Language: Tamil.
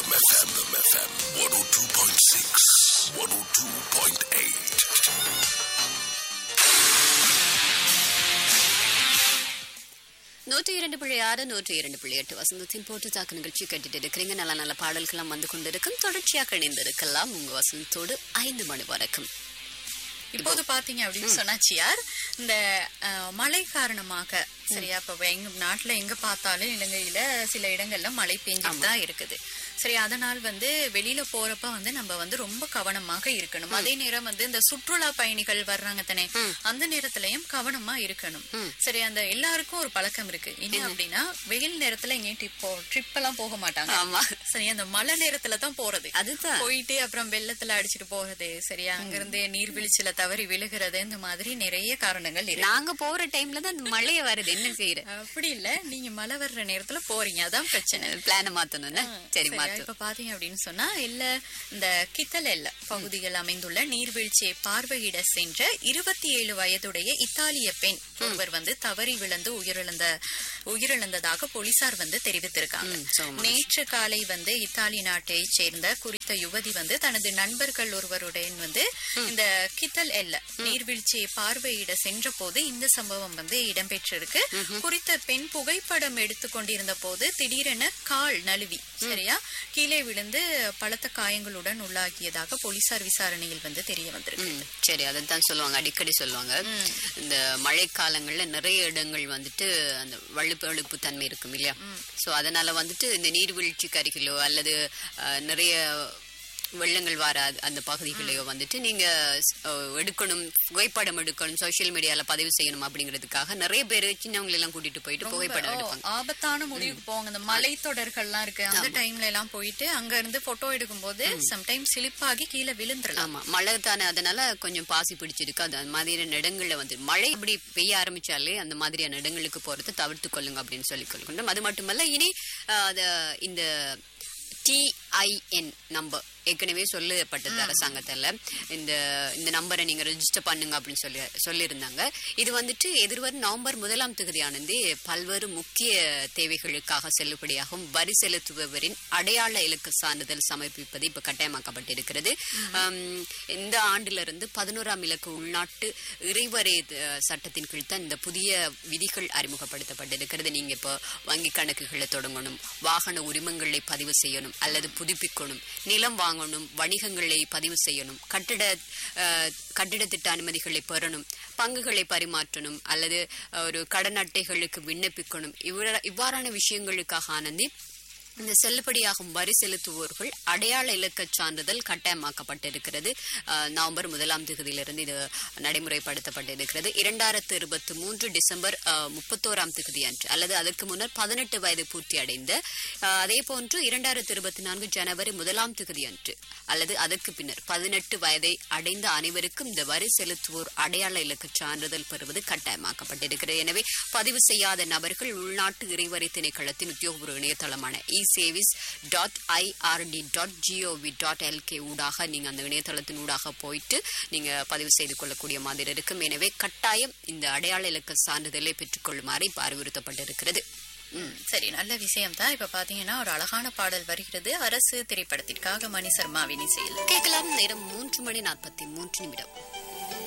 FM, FM, FM 102.6, 102.8. நூற்றி இரண்டு புள்ளி ஆறு நூற்றி இரண்டு புள்ளி எட்டு வசந்தத்தின் போட்டு தாக்கு நிகழ்ச்சி கேட்டுட்டு இருக்கிறீங்க நல்ல நல்ல பாடல்கள்லாம் வந்து கொண்டிருக்கும் தொடர்ச்சியாக இணைந்திருக்கலாம் உங்க வசந்தத்தோடு ஐந்து மணி வரைக்கும் இப்போது பாத்தீங்க அப்படின்னு சொன்னாச்சியார் இந்த அஹ், மழை காரணமாக சரியா இப்ப எங்க நாட்டுல எங்க பார்த்தாலும் இலங்கையில சில இடங்கள்ல மழை பெஞ்சிட்டு தான் இருக்குது சரி அதனால் வந்து வெளியில போறப்ப வந்து நம்ம வந்து ரொம்ப கவனமாக இருக்கணும் அதே நேரம் வந்து இந்த சுற்றுலா பயணிகள் வர்றாங்க தானே அந்த நேரத்திலயும் கவனமா இருக்கணும் சரி அந்த எல்லாருக்கும் ஒரு பழக்கம் இருக்கு என்ன அப்படின்னா வெயில் நேரத்துல எங்கேயும் டிப்போ ட்ரிப் எல்லாம் போக மாட்டாங்க ஆமா. சரி அந்த மழை நேரத்துல தான் போறது அதுதான். போயிட்டு அப்புறம் வெள்ளத்துல அடிச்சிட்டு போறது சரியா அங்கிருந்து நீர்வீழ்ச்சியில தவறி விழுகிறது இந்த மாதிரி நிறைய காரணங்கள் இருக்கு நாங்க போற டைம்ல தான் அந்த மழையே வருது என்ன செய்யற அப்படி இல்ல நீங்க மழை வர்ற நேரத்துல போறீங்க அதான் பிரச்சனை பிளான மாத்தணும் சரி சரியா? மாத்து இப்ப பாத்தீங்க அப்படின்னு சொன்னா இல்ல இந்த கித்தல் எல்ல பகுதிகள் அமைந்துள்ள நீர்வீழ்ச்சியை பார்வையிட சென்ற இருபத்தி ஏழு வயதுடைய இத்தாலிய பெண் ஒருவர் வந்து தவறி விழுந்து உயிரிழந்த உயிரிழந்ததாக போலீசார் வந்து தெரிவித்திருக்காங்க ம், so நேற்று காலை வந்து இத்தாலி நாட்டை சேர்ந்த குறித்த யுவதி வந்து தனது நண்பர்கள் ஒருவருடன் வந்து இந்த கித்தல் எல்ல நீர்வீழ்ச்சியை பார்வையிட சென்ற போது இந்த சம்பவம் வந்து இடம்பெற்றிருக்கு குறித்த பெண் புகைப்படம் எடுத்துக் கொண்டிருந்த போது திடீரென கால் நழுவி சரியா கீழே விழுந்து பலத்த காயங்களுடன் உள்ளாகியதாக போலீசார் விசாரணையில் வந்து தெரிய வந்திருக்கு ம், சரி அதைத்தான் சொல்லுவாங்க அடிக்கடி சொல்லுவாங்க இந்த மழை காலங்கள்ல நிறைய இடங்கள் வந்துட்டு அந்த வழுப்பு வழுப்பு தன்மை இருக்கும் இல்லையா சோ அதனால வந்துட்டு இந்த நீர்வீழ்ச்சிக்கு அருகிலோ அல்லது அஹ், நிறைய வெள்ளங்கள் வர அது- அந்த பகுதிகளையோ வந்துட்டு நீங்க அஹ், எடுக்கணும் புகைப்படம் எடுக்கணும் சோஷியல் மீடியால பதிவு செய்யணும் அப்படிங்கிறதுக்காக நிறைய பேர் சின்னவங்களை எல்லாம் கூட்டிட்டு போயிட்டு புகைப்படம் ஓ, எடுப்பாங்க ஆபத்தான முடிவுக்கு போவாங்க இந்த மலை தொடர்கள்லாம் இருக்கு அந்த டைம்ல எல்லாம் போயிட்டு அங்க இருந்து போட்டோ எடுக்கும்போது சம்டைம்ஸ் ஸ்லிப் ஆகி கீழே விழுந்துடலாம் ஆமா மழை தானே அதனால கொஞ்சம் பாசி பிடிச்சிருக்கு அது அந்த மாதிரியான இடங்கள்ல வந்து மழை இப்படி பெய்ய ஆரம்பிச்சாலே அந்த மாதிரியான இடங்களுக்கு போறது தவிர்த்து கொள்ளுங்க அப்படின்னு சொல்லி கொள்கின்றோம் அது மட்டுமல்ல இனி அஹ், அத இந்த டிஐஎன் நம்பர் ஏற்கனவே சொல்லப்பட்டது அரசாங்கத்துல இந்த இந்த நம்பரை நீங்க ரெஜிஸ்டர் பண்ணுங்க அப்படின்னு சொல்லி சொல்லியிருந்தாங்க இது வந்துட்டு எதிர்வரும் நவம்பர் முதலாம் தேதியானது பல்வேறு முக்கிய தேவைகளுக்காக செல்லுபடியாகும் வரி செலுத்துபவரின் அடையாள இலக்கு சான்றிதழ் சமர்ப்பிப்பது இப்ப கட்டாயமாக்கப்பட்டிருக்கிறது ஆம், இந்த ஆண்டிலிருந்து பதினோராம் இலக்கு உள்நாட்டு இறைவரை அஹ், சட்டத்தின் கீழ் தான் இந்த புதிய விதிகள் அறிமுகப்படுத்தப்பட்டிருக்கிறது நீங்க இப்போ வங்கி கணக்குகளை தொடங்கணும் வாகன உரிமங்களை பதிவு செய்யணும் அல்லது புதுப்பிக்கணும் நிலம் வாங்கணும் வணிகங்களை பதிவு செய்யணும் கட்டிட அஹ், கட்டிட திட்ட அனுமதிகளை பெறணும் பங்குகளை பரிமாற்றணும் அல்லது அஹ், ஒரு கடன் அட்டைகளுக்கு விண்ணப்பிக்கணும் இவ்வாற- இவ்வாறான விஷயங்களுக்காக ஆனந்தி இந்த செல்லுபடியாகும் வரி செலுத்துவோர்கள் அடையாள இலக்கச் சான்றிதழ் கட்டாயமாக்கப்பட்டிருக்கிறது அஹ், நவம்பர் முதலாம் தேதியிலிருந்து இது நடைமுறைப்படுத்தப்பட்டிருக்கிறது இரண்டாயிரத்து இருபத்தி மூன்று டிசம்பர் அஹ், முப்பத்தோராம் தேதி அன்று அல்லது அதற்கு முன்னர் பதினெட்டு வயது பூர்த்தி அடைந்த அஹ், அதே போன்று இரண்டாயிரத்து இருபத்தி நான்கு ஜனவரி முதலாம் தேதி அன்று அல்லது அதற்கு பின்னர் பதினெட்டு வயதை அடைந்த அனைவருக்கும் இந்த வரி செலுத்துவோர் அடையாள இலக்கச் சான்றிதழ் பெறுவது கட்டாயமாக்கப்பட்டிருக்கிறது எனவே பதிவு செய்யாத நபர்கள் உள்நாட்டு இறைவரி திணைக்களத்தின் உத்தியோகபூர்வ இணையதளமான இ சேவிஸ் dot IRD dot GOV dot LK ஊடாக நீங்க அந்த இணையதளத்தின் ஊடாக போயிட்டு நீங்க பதிவு செய்து கொள்ளக்கூடிய மாதிரி இருக்கும் எனவே கட்டாயம் இந்த அடையாள இலக்க சான்றிதழை பெற்றுக்கொள்ளுமாறு இப்ப அறிவுறுத்தப்பட்டிருக்கிறது ம், சரி நல்ல விஷயம் தான் இப்ப பாத்தீங்கன்னா ஒரு அழகான பாடல் வருகிறது அரசு திரைப்படத்திற்காக மணி சர்மாவின் இசையில் கேட்கலாம் நேரம் மூன்று மணி நாற்பத்தி மூன்று நிமிடம்